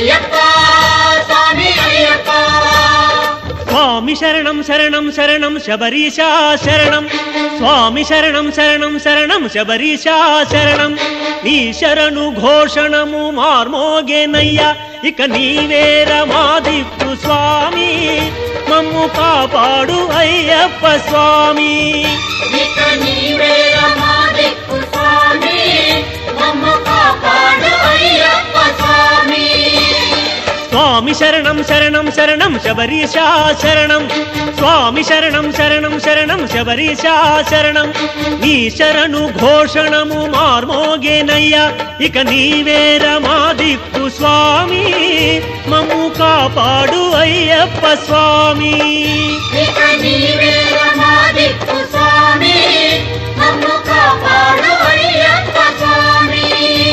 అయ్యప్ప స్వామి అయ్యప్ప స్వామి శరణం శరణం శరణం శబరీశా శరణం స్వామి శరణం శరణం శరణం శబరీశా శరణం నీ శరణు ఘోషణము మార్మోగేనయ్యా ఇక నీవేర మాదిప్పు స్వామి మమ్ము కాపాడు అయ్యప్ప స్వామి ఇక నీవే మా దిక్కు స్వామి మమ్ము కాపాడు అయ్యప్ప స్వామి స్వామి శరణం శరణం శరణం శబరీశా శరణం స్వామి శరణం శరణం శరణం శబరీశా శరణం నీ శరణు ఘోషణము మార్మోగేనయ్యా ఇక నీవేర మా దిక్కు స్వామి మమ్ము కాపాడు అయ్యప్ప స్వామి ఇక నీవే మా దిక్కు స్వామి మమ్ము కాపాడు అయ్యప్ప స్వామి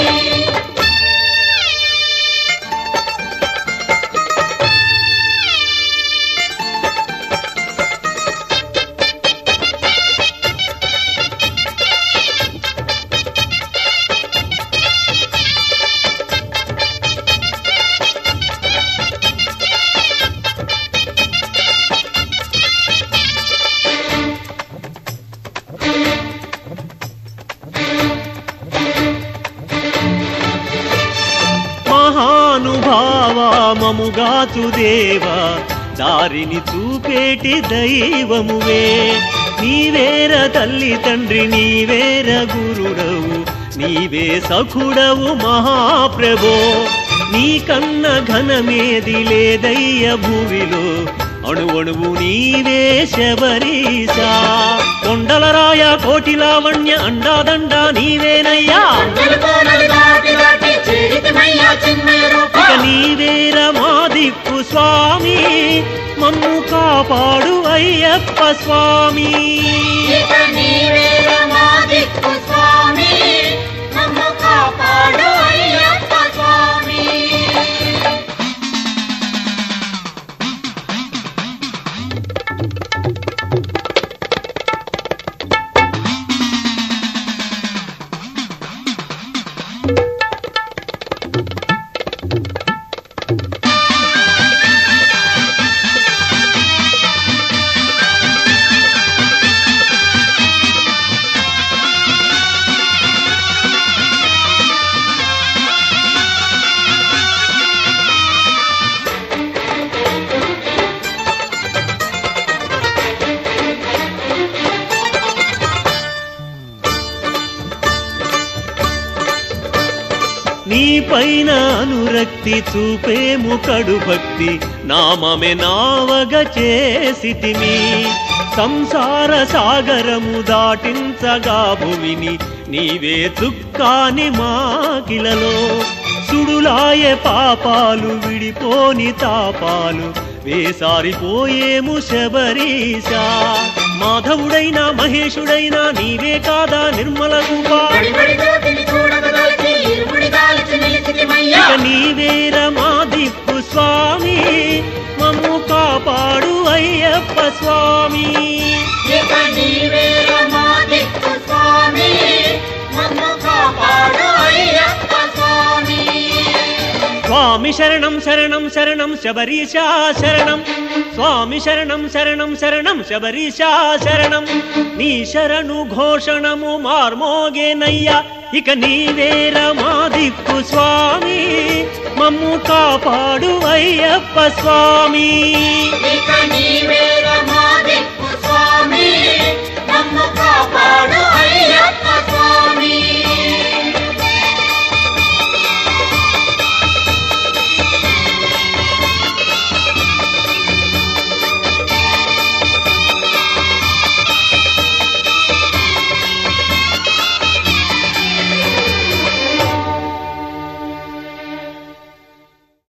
మహానుభావ మముగాచు దేవా దారిని చూపేటి దైవమువే నీవేర తల్లి తండ్రి నీవేర గురుడవు నీవే సఖుడవు మహాప్రభో నీకన్న ఘనమేది లేదయ్య భూమిలో అణువణువు నీవే శబరీశా కొండలరాయ కోటి లావణ్య అండాదండ నీవేనయ్యా తెలుకోనలు దాటి దాటి చేరితిమయ్యా చిన్మయ రూప ఇక నీవేర మా దిక్కు స్వామి మమ్ము కాపాడు అయ్యప్ప స్వామి ఇక నీవే మా దిక్కు స్వామి మమ్ము కాపాడు అయ్యప్ప స్వామి నీ పైన అనురక్తి చూపేము కడు భక్తి నామమే నావగ చేసితిమి సంసార సాగరము దాటించగా భువిని నీవే చుక్కాని మాకిలలో సుడులాయే పాపాలు విడిపోని తాపాలు వేసారిపోయేము శబరీశా మాధవుడైనా మహేశుడైనా నీవే కాదా నిర్మల రూపా బడిబడి జ్యోతిని చూడగదలిచి ఇరుముడి దాల్చి నిలిచితిమయ్యా ఇక నీవేర మా దిక్కు స్వామి మమ్ము కాపాడు అయ్యప్ప స్వామి ఇక నీవే మా దిక్కు స్వామి మమ్ము కాపాడు అయ్యప్ప స్వామి స్వామి శరణం శరణం శరణం శబరీశా శరణం స్వామి శరణం శరణం శరణం శబరీశా శరణం నీ శరణు ఘోషణము మార్మోగేనయ్యా ఇక నీవేర మా దిక్కు స్వామి మమ్ము కాపాడు అయ్యప్ప స్వామి ఇక నీవే